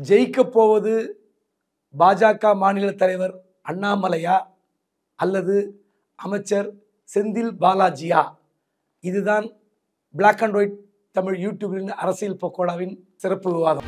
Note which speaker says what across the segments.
Speaker 1: ஜெயிக்கப் போவது பாஜக மாநில தலைவர் அண்ணாமலையா அல்லது அமைச்சர் செந்தில் பாலாஜியா இதுதான் Black அண்ட் ஒயிட் தமிழ் யூடியூபின் அரசியல் பக்கோடாவின் சிறப்பு விவாதம்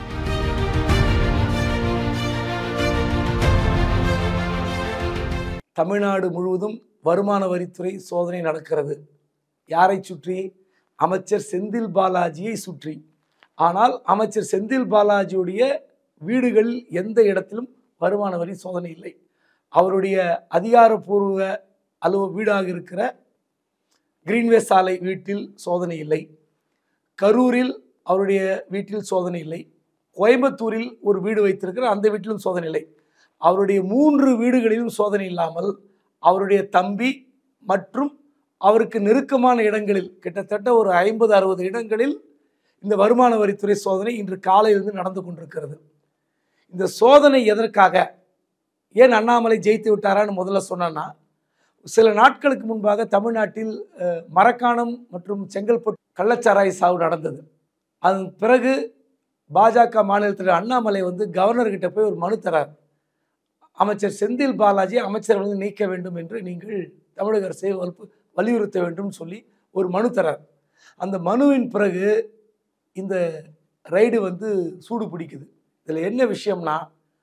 Speaker 1: தமிழ்நாடு முழுவதும் வருமான வரித்துறை சோதனை நடக்கிறது யாரை சுற்றி அமைச்சர் செந்தில் பாலாஜியை சுற்றி ஆனால் அமைச்சர் செந்தில் பாலாஜியுடைய வீடுகளில் எந்த இடத்திலும் வருமான வரி சோதனை இல்லை அவருடைய அதிகாரப்பூர்வ அலுவ வீடாக இருக்கிற கிரீன்வே சாலை வீட்டில் சோதனை இல்லை கரூரில் அவருடைய வீட்டில் சோதனை இல்லை கோயம்புத்தூரில் ஒரு வீடு வைத்திருக்கிற அந்த வீட்டிலும் சோதனை இல்லை அவருடைய மூன்று வீடுகளிலும் சோதனை இல்லாமல் அவருடைய தம்பி மற்றும் அவருக்கு நெருக்கமான இடங்களில் கிட்டத்தட்ட ஒரு ஐம்பது அறுபது இடங்களில் இந்த வருமான வரித்துறை சோதனை இன்று காலையிலிருந்து நடந்து கொண்டிருக்கிறது இந்த சோதனை எதற்காக ஏன் அண்ணாமலை ஜெயித்து விட்டாரான்னு முதல்ல சொன்னேன்னா சில நாட்களுக்கு முன்பாக தமிழ்நாட்டில் அஹ், மரக்காணம் மற்றும் செங்கல்பட்டு கள்ளச்சாராய சாவு நடந்தது அதன் பிறகு பாஜக மாநில தலைவர் அண்ணாமலை வந்து கவர்னர்கிட்ட போய் ஒரு மனு தரார் அமைச்சர் செந்தில் பாலாஜி அமைச்சர் வந்து நீக்க வேண்டும் என்று நீங்கள் தமிழக அரசை வலுப்பு வலியுறுத்த வேண்டும் சொல்லி ஒரு மனு தரார் அந்த மனுவின் பிறகு இந்த ரைடு வந்து சூடு பிடிக்குது இதில் என்ன விஷயம்னா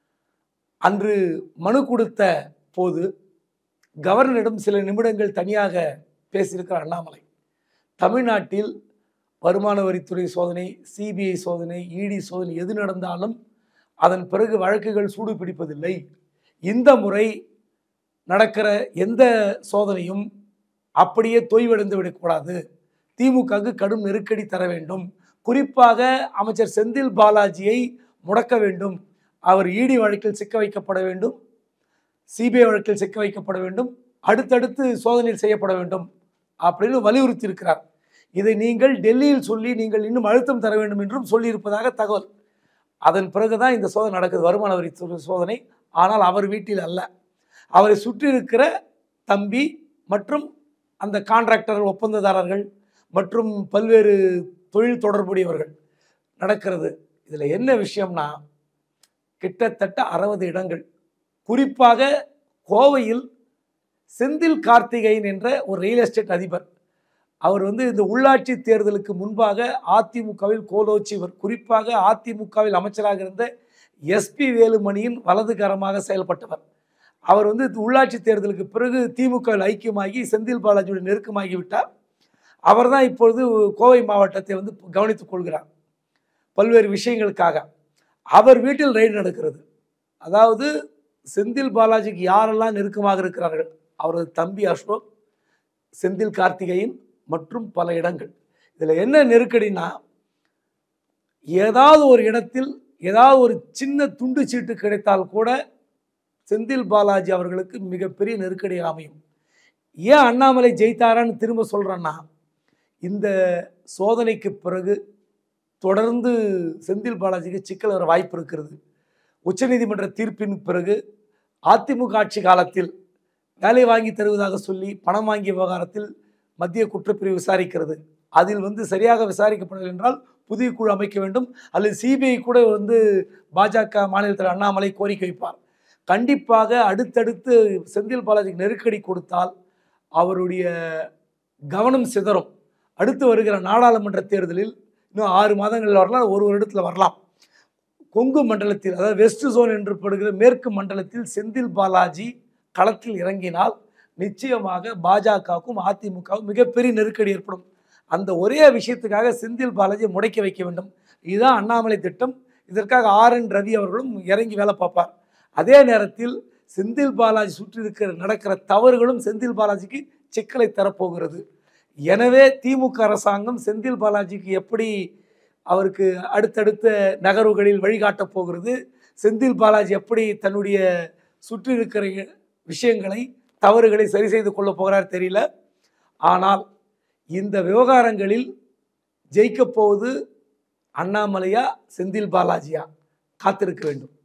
Speaker 1: அன்று மனு கொடுத்த போது கவர்னரிடம் சில நிமிடங்கள் தனியாக பேசியிருக்கிற அண்ணாமலை தமிழ்நாட்டில் வருமான வரித்துறை சோதனை சிபிஐ சோதனை இடி சோதனை எது நடந்தாலும் அதன் பிறகு வழக்குகள் சூடு பிடிப்பதில்லை இந்த முறை நடக்கிற எந்த சோதனையும் அப்படியே தொய்வடைந்து விடக்கூடாது திமுகவுக்கு கடும் நெருக்கடி தர வேண்டும் குறிப்பாக அமைச்சர் செந்தில் பாலாஜியை முடக்க வேண்டும் அவர் இடி வழக்கில் சிக்க வைக்கப்பட வேண்டும் சிபிஐ வழக்கில் சிக்க வைக்கப்பட வேண்டும் அடுத்தடுத்து சோதனையில் செய்யப்பட வேண்டும் அப்படின்னு வலியுறுத்தி இருக்கிறார் இதை நீங்கள் டெல்லியில் சொல்லி நீங்கள் இன்னும் அழுத்தம் தர வேண்டும் என்றும் சொல்லியிருப்பதாக தகவல் அதன் பிறகுதான் இந்த சோதனை நடக்குது வருமான வரித்துறை சோதனை ஆனால் அவர் வீட்டில் அல்ல அவரை சுற்றி இருக்கிற தம்பி மற்றும் அந்த கான்ட்ராக்டர் ஒப்பந்ததாரர்கள் மற்றும் பல்வேறு தொழில் தொடர்புடையவர்கள் நடக்கிறது இதில் என்ன விஷயம்னா கிட்டத்தட்ட அறுபது இடங்கள் குறிப்பாக கோவையில் செந்தில் கார்த்திகேயன் என்ற ஒரு ரியல் எஸ்டேட் அதிபர் அவர் வந்து இந்த உள்ளாட்சி தேர்தலுக்கு முன்பாக அதிமுகவில் கோலோச்சிவர் குறிப்பாக அதிமுகவில் அமைச்சராக இருந்த எஸ்பி வேலுமணியின் வலதுகரமாக செயல்பட்டவர் அவர் வந்து உள்ளாட்சி தேர்தலுக்கு பிறகு திமுகவில் ஐக்கியமாகி செந்தில் பாலாஜியுடன் நெருக்கமாகி விட்டார் அவர் தான் இப்பொழுது கோவை மாவட்டத்தை வந்து கவனித்துக் கொள்கிறார் பல்வேறு விஷயங்களுக்காக அவர் வீட்டில் ரைடு நடக்கிறது அதாவது செந்தில் பாலாஜிக்கு யாரெல்லாம் நெருக்கமாக இருக்கிறார்கள் அவரது தம்பி அசோக் செந்தில் கார்த்திகேயன் மற்றும் பல இடங்கள் இதில் என்ன நெருக்கடினா ஏதாவது ஒரு இடத்தில் ஏதாவது ஒரு சின்ன துண்டு சீட்டு கிடைத்தால் கூட செந்தில் பாலாஜி அவர்களுக்கு மிகப்பெரிய நெருக்கடி அமையும் ஏன் அண்ணாமலை ஜெயித்தாரான்னு திரும்ப சொல்கிறேன்னா இந்த சோதனைக்கு பிறகு தொடர்ந்து செந்தில் பாலாஜிக்கு சிக்கல் வர வாய்ப்பு இருக்கிறது உச்சநீதிமன்ற தீர்ப்பின் பிறகு அதிமுக ஆட்சி காலத்தில் வேலை வாங்கி தருவதாக சொல்லி பணம் வாங்கிய விவகாரத்தில் மத்திய குற்றப்பிரிவு விசாரிக்கிறது அதில் வந்து சரியாக விசாரிக்கப்படவில்லை என்றால் புதிய குழு அமைக்க வேண்டும் அல்லது சிபிஐ கூட வந்து பாஜக மாநில தலைவர் அண்ணாமலை கோரிக்கை வைப்பார் கண்டிப்பாக அடுத்தடுத்து செந்தில் பாலாஜிக்கு நெருக்கடி கொடுத்தால் அவருடைய கவனம் சிதறும் அடுத்து வருகிற நாடாளுமன்ற தேர்தலில் இன்னும் ஆறு மாதங்களில் வரலாம் ஒரு வருடத்தில் வரலாம் கொங்கு மண்டலத்தில் அதாவது வெஸ்ட் ஜோன் என்று படுகிற மேற்கு மண்டலத்தில் செந்தில் பாலாஜி களத்தில் இறங்கினால் நிச்சயமாக பாஜகவுக்கும் அதிமுகவும் மிகப்பெரிய நெருக்கடி ஏற்படும் அந்த ஒரே விஷயத்துக்காக செந்தில் பாலாஜியை முடக்கி வைக்க வேண்டும் இதுதான் அண்ணாமலை திட்டம் இதற்காக ஆர் என் ரவி அவர்களும் இறங்கி வேலை பார்ப்பார் அதே நேரத்தில் செந்தில் பாலாஜி சுற்றி இருக்கிற நடக்கிற தவறுகளும் செந்தில் பாலாஜிக்கு சிக்கலை தரப்போகிறது எனவே திமுக அரசாங்கம் செந்தில் பாலாஜிக்கு எப்படி அவருக்கு அடுத்தடுத்த நகர்வுகளில் வழிகாட்டப் போகிறது செந்தில் பாலாஜி எப்படி தன்னுடைய சுற்றி இருக்கிற விஷயங்களை தவறுகளை சரி செய்து கொள்ளப் போகிறார் தெரியல ஆனால் இந்த விவகாரங்களில் ஜெயிக்கப் போவது அண்ணாமலையா செந்தில் பாலாஜியா காத்திருக்க வேண்டும்